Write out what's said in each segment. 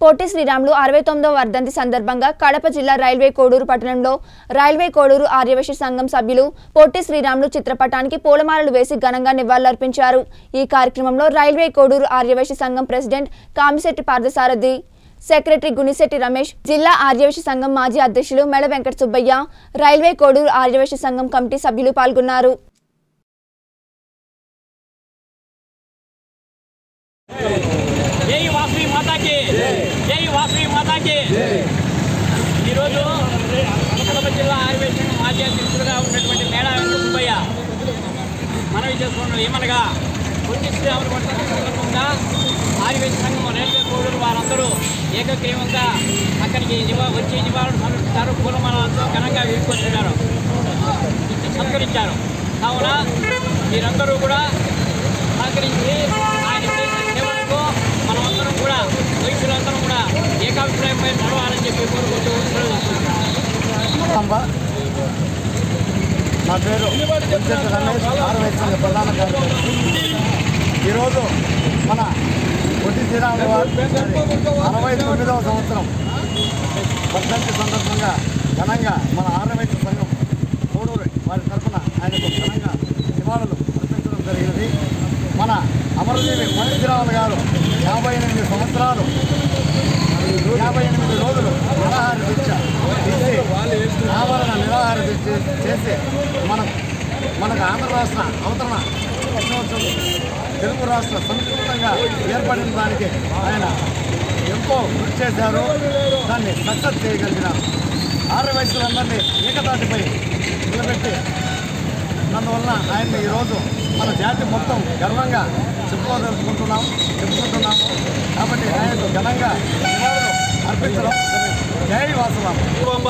పొట్టి శ్రీరాములు అరవై తొమ్మిదవ వర్ధంతి సందర్భంగా కడప జిల్లా రైల్వే కోడూరు పట్టణంలో రైల్వే కోడూరు ఆర్యవైశ్య సంఘం సభ్యులు పొట్టి శ్రీరాములు చిత్రపటానికి పూలమాలలు వేసి ఘనంగా నివాళులర్పించారు ఈ కార్యక్రమంలో రైల్వే కోడూరు ఆర్యవైశ్య సంఘం ప్రెసిడెంట్ కామిశెట్టి పార్థసారథి సెక్రటరీ గునిశెట్టి రమేష్ జిల్లా ఆర్యవైశ్య సంఘం మాజీ అధ్యక్షులు మెడ వెంకట సుబ్బయ్య రైల్వే కోడూరు ఆర్యవైశ్య సంఘం కమిటీ సభ్యులు పాల్గొన్నారు జై వాసవి మాతాకి జై వాసవి మాతాకి ఈరోజు కడప జిల్లా ఆయుర్వేద మాజీ అధ్యక్షులుగా ఉన్నటువంటి మేడా వెంకట సుబ్బయ్య మనవి చేసుకున్నాం ఏమనగా పొట్టి శ్రీరాములు వర్ధంతి సందర్భంగా ఆయుర్వేద సంఘం రైల్వే కోడూరు వారందరూ ఏకగ్రీవంగా అక్కడికి నివా వచ్చి నివారణ సమర్పిస్తారు పూలమాలతో ఘనంగా వీడ్కొచ్చున్నారు సత్కరించారు కావున మీరందరూ కూడా సహకరించి ఆయన చేసిన సేవలకు మనమందరం కూడా వయసులందరం కూడా ఏకాభిప్రాయంపై నడవాలని చెప్పి కోరుకుంటూ సెలవు తీసుకుంటున్నాను. అంబ. నా పేరు వెంకట రమేష్ ఆర్వైశ్య ప్రధాన కార్యదర్శి ఈరోజు మన పొట్టి శ్రీరాములు వారి అరవై తొమ్మిదవ సంవత్సరం వర్ధంతి సందర్భంగా ఘనంగా మన ఆర్వైశ్య సంఘం కోడూరు వారి తరఫున ఆయనకు ఘనంగా నివాళులు అర్పించడం జరిగినది మన అమరజీవి పొట్టి శ్రీరాములు గారు యాభై ఎనిమిది సంవత్సరాలు యాభై ఎనిమిది రోజులు నిరాహార దీక్ష తీసి ఆవరణ నిరాహార దీక్ష చేసి మనం మనకు ఆంధ్ర రాష్ట్ర అవతరణ దినోత్సవం తెలుగు రాష్ట్ర సంస్కృతంగా ఏర్పడిన దానికి ఆయన ఎంతో కృషి చేశారు దాన్ని సక్సెస్ చేయగలిగినారు ఆరు వయసులందరినీ ఏకతాటిపై నిలబెట్టి అందువలన ఆయన్ని ఈరోజు మన జాతి మొత్తం గర్వంగా చెప్పుకోదలుచుకుంటున్నాం చెప్పుకుంటున్నాము కాబట్టి ఆయనకు ఘనంగా నివాళులు అర్పించడం జరిగింది. జై వాసవం పూర్వంబ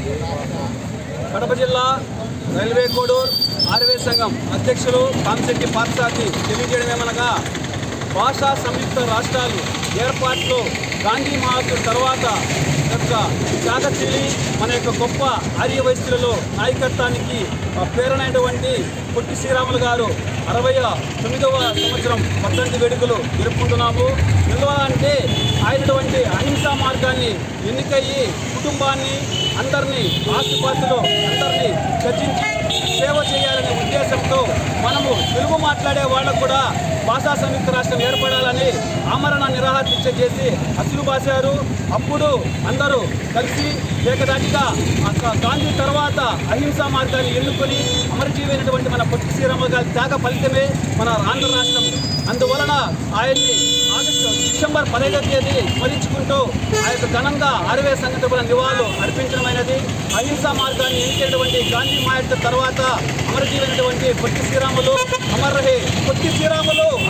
కడప జిల్లా రైల్వే కోడూర్ ఆర్వే సంఘం అధ్యక్షులు కామిశెట్టి పార్థసారథి తెలియజేయడం ఏమనగా భాషా సంయుక్త రాష్ట్రాలు ఏర్పాటులో గాంధీ మహాత్ముల తర్వాత యొక్క త్యాగశీలి మన యొక్క గొప్ప ఆర్య వయస్సులలో నాయకత్వానికి ఆ, ప్రేరణైనటువంటి పొట్టి శ్రీరాములు గారు అరవై తొమ్మిదవ సంవత్సరం వర్ధంతి వేడుకలు జరుపుకుంటున్నాము ఎందువల్ల అంటే ఆయనటువంటి అహింసా మార్గాన్ని ఎన్నికయ్యి కుటుంబాన్ని అందరినీ ఆస్తిపాస్తులు అందరినీ చర్చించి సేవ చేయాలనే ఉద్దేశంతో మనము తెలుగు మాట్లాడే వాళ్ళకు కూడా భాషా సంయుక్త రాష్ట్రం ఏర్పడాలని ఆమరణ నిరాహార దీక్ష చేసి అసలు బాశారు అప్పుడు అందరూ కలిసి ఏకదాటిగా ఆ గాంధీ తర్వాత అహింసా మార్గాన్ని ఎన్నుకొని అమరజీవైనటువంటి మన పొట్టి శ్రీరామ గారి త్యాగ ఫలితమే మన ఆంధ్ర రాష్ట్రం అందువలన ఆయన్ని ఆగస్టు డిసెంబర్ పదహైదో తేదీ స్మరించుకుంటూ ఆ యొక్క ఘనంగా ఆరవే సంఘటన నివాళులు అర్పించడమైనది అహింసా మార్గాన్ని ఎన్నికైనటువంటి గాంధీ మాయత్త తర్వాత అమరజీవైనటువంటి పొట్టి శ్రీరాములు అమర్ రహే పొట్టి శ్రీరాములు